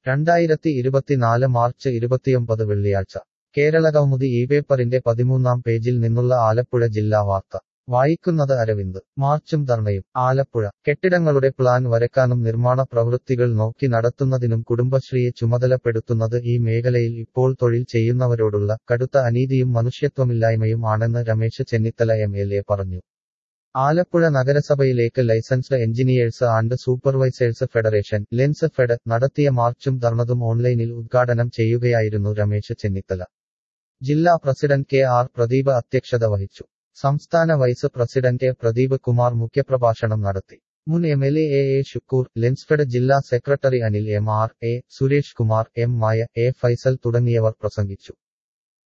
രണ്ടായിരത്തി ഇരുപത്തിനാല് മാർച്ച് ഇരുപത്തിയൊമ്പത് വെള്ളിയാഴ്ച കേരളകൗമുദി ഈ പേപ്പറിന്റെ പതിമൂന്നാം പേജിൽ നിന്നുള്ള ആലപ്പുഴ ജില്ലാ വാർത്ത വായിക്കുന്നത് അരവിന്ദ് മാർച്ചും ധർണയും ആലപ്പുഴ കെട്ടിടങ്ങളുടെ പ്ലാൻ വരക്കാനും നിർമ്മാണ പ്രവൃത്തികൾ നോക്കി നടത്തുന്നതിനും കുടുംബശ്രീയെ ചുമതലപ്പെടുത്തുന്നത് ഈ മേഖലയിൽ ഇപ്പോൾ തൊഴിൽ ചെയ്യുന്നവരോടുള്ള കടുത്ത അനീതിയും മനുഷ്യത്വമില്ലായ്മയും ആണെന്ന് Ramesh Chennithala M L A പറഞ്ഞു ആലപ്പുഴ നഗരസഭയിലേക്ക് licensed engineers and supervisors federation Lensfed നടത്തിയ മാർച്ചും ധർണതും ഓൺലൈനിൽ ഉദ്ഘാടനം ചെയ്യുകയായിരുന്നു രമേശ് ചെന്നിത്തല ജില്ലാ പ്രസിഡന്റ് കെ ആർ പ്രദീപ് അധ്യക്ഷത വഹിച്ചു സംസ്ഥാന vice president A Pradeep Kumar മുഖ്യപ്രഭാഷണം നടത്തി മുൻ M L A A Shukoor Lensfed ജില്ലാ സെക്രട്ടറി Anil M R A Suresh Kumar M Maya A Faisal തുടങ്ങിയവർ പ്രസംഗിച്ചു